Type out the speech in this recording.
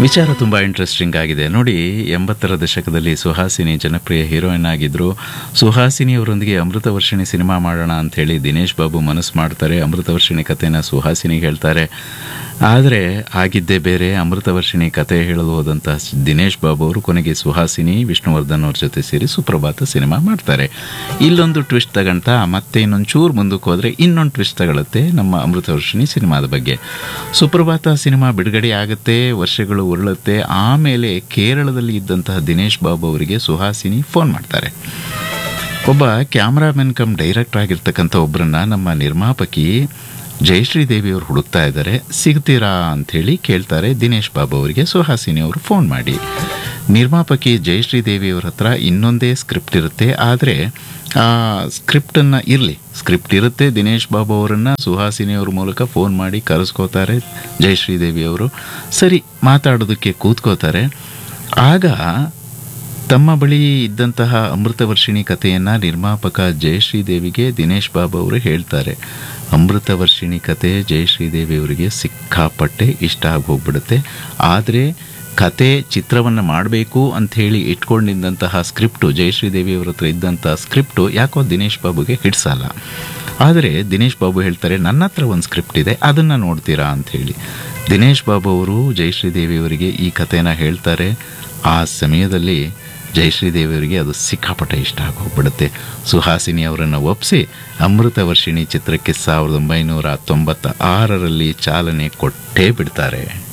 ವಿಚಾರ ತುಂಬ ಇಂಟ್ರೆಸ್ಟಿಂಗ್ ಆಗಿದೆ ನೋಡಿ ಎಂಬತ್ತರ ದಶಕದಲ್ಲಿ ಸುಹಾಸಿನಿ ಜನಪ್ರಿಯ ಹೀರೋಯಿನ್ ಆಗಿದ್ರು ಸುಹಾಸಿನಿ ಅವರೊಂದಿಗೆ ಅಮೃತವರ್ಷಿಣಿ ಸಿನಿಮಾ ಮಾಡೋಣ ಅಂಥೇಳಿ ದಿನೇಶ್ ಬಾಬು ಮನಸ್ಸು ಮಾಡ್ತಾರೆ ಅಮೃತವರ್ಷಿಣಿ ಕಥೆನ ಸುಹಾಸಿನಿಗೆ ಹೇಳ್ತಾರೆ ಆದರೆ ಆಗಿದ್ದೇ ಬೇರೆ ಅಮೃತವರ್ಷಿಣಿ ಕತೆ ಹೇಳಲು ಹೋದಂಥ ದಿನೇಶ್ ಬಾಬು ಅವರು ಕೊನೆಗೆ ಸುಹಾಸಿನಿ ವಿಷ್ಣುವರ್ಧನ್ ಅವ್ರ ಜೊತೆ ಸೇರಿ ಸುಪ್ರಭಾತ ಸಿನಿಮಾ ಮಾಡ್ತಾರೆ ಇಲ್ಲೊಂದು ಟ್ವಿಸ್ಟ್ ತಗೊಂತ ಮತ್ತೆ ಇನ್ನೊಂದು ಚೂರು ಮುಂದಕ್ಕೆ ಹೋದರೆ ಇನ್ನೊಂದು ಟ್ವಿಸ್ಟ್ ತಗೊಳುತ್ತೆ ನಮ್ಮ ಅಮೃತವರ್ಷಿಣಿ ಸಿನಿಮಾದ ಬಗ್ಗೆ ಸುಪ್ರಭಾತ ಸಿನಿಮಾ ಬಿಡುಗಡೆ ಆಗುತ್ತೆ ವರ್ಷಗಳು ಉರುಳುತ್ತೆ ಆಮೇಲೆ ಕೇರಳದಲ್ಲಿ ಇದ್ದಂತಹ ದಿನೇಶ್ ಬಾಬು ಅವರಿಗೆ ಸುಹಾಸಿನಿ ಫೋನ್ ಮಾಡ್ತಾರೆ ಒಬ್ಬ ಕ್ಯಾಮ್ರಾಮನ್ ಕಮ್ ಡೈರೆಕ್ಟರ್ ಆಗಿರ್ತಕ್ಕಂಥ ಒಬ್ಬರನ್ನ ನಮ್ಮ ನಿರ್ಮಾಪಕಿ ಜಯಶ್ರೀ ದೇವಿ ಅವರು ಹುಡುಕ್ತಾ ಇದ್ದಾರೆ ಸಿಗ್ತೀರಾ ಅಂಥೇಳಿ ಕೇಳ್ತಾರೆ ದಿನೇಶ್ ಬಾಬು ಅವರಿಗೆ ಸುಹಾಸಿನಿ ಅವರು ಫೋನ್ ಮಾಡಿ ನಿರ್ಮಾಪಕಿ ಜಯಶ್ರೀ ದೇವಿ ಅವ್ರ ಹತ್ರ ಇನ್ನೊಂದೇ ಸ್ಕ್ರಿಪ್ಟ್ ಇರುತ್ತೆ ಆದರೆ ಆ ಸ್ಕ್ರಿಪ್ಟನ್ನು ಇರಲಿ ಸ್ಕ್ರಿಪ್ಟ್ ಇರುತ್ತೆ ದಿನೇಶ್ ಬಾಬು ಅವರನ್ನು ಸುಹಾಸಿನಿ ಅವ್ರ ಮೂಲಕ ಫೋನ್ ಮಾಡಿ ಕರೆಸ್ಕೋತಾರೆ ಜಯಶ್ರೀ ದೇವಿ ಅವರು ಸರಿ ಮಾತಾಡೋದಕ್ಕೆ ಕೂತ್ಕೋತಾರೆ ಆಗ ತಮ್ಮ ಬಳಿ ಇದ್ದಂತಹ ಅಮೃತವರ್ಷಿಣಿ ಕಥೆಯನ್ನು ನಿರ್ಮಾಪಕ ಜಯಶ್ರೀ ದೇವಿಗೆ ದಿನೇಶ್ ಬಾಬು ಅವರು ಹೇಳ್ತಾರೆ ಅಮೃತವರ್ಷಿಣಿ ಕತೆ ಜಯಶ್ರೀ ದೇವಿ ಅವರಿಗೆ ಸಿಕ್ಕಾಪಟ್ಟೆ ಇಷ್ಟ ಆಗಿ ಹೋಗ್ಬಿಡುತ್ತೆ ಆದರೆ ಕತೆ ಚಿತ್ರವನ್ನು ಮಾಡಬೇಕು ಅಂಥೇಳಿ ಇಟ್ಕೊಂಡಿದ್ದಂತಹ ಸ್ಕ್ರಿಪ್ಟು ಜಯಶ್ರೀ ದೇವಿ ಅವ್ರ ಹತ್ರ ಇದ್ದಂಥ ಸ್ಕ್ರಿಪ್ಟು ಯಾಕೋ ದಿನೇಶ್ ಬಾಬುಗೆ ಹಿಡ್ಸಲ್ಲ ಆದರೆ ದಿನೇಶ್ ಬಾಬು ಹೇಳ್ತಾರೆ ನನ್ನ ಹತ್ರ ಒಂದು ಸ್ಕ್ರಿಪ್ಟ್ ಇದೆ ಅದನ್ನು ನೋಡ್ತೀರಾ ಅಂಥೇಳಿ ದಿನೇಶ್ ಬಾಬು ಅವರು ಜಯಶ್ರೀ ದೇವಿ ಅವರಿಗೆ ಈ ಕಥೆನ ಹೇಳ್ತಾರೆ ಆ ಸಮಯದಲ್ಲಿ ಜಯಶ್ರೀ ದೇವಿಯವರಿಗೆ ಅದು ಸಿಕ್ಕಾಪಟ್ಟೆ ಇಷ್ಟ ಆಗಿ ಹೋಗ್ಬಿಡುತ್ತೆ ಸುಹಾಸಿನಿ ಅವರನ್ನು ಒಪ್ಪಿಸಿ ಅಮೃತವರ್ಷಿಣಿ ಚಿತ್ರಕ್ಕೆ ಸಾವಿರದ ಒಂಬೈನೂರ ತೊಂಬತ್ತ ಆರರಲ್ಲಿ ಚಾಲನೆ ಕೊಟ್ಟೇ ಬಿಡ್ತಾರೆ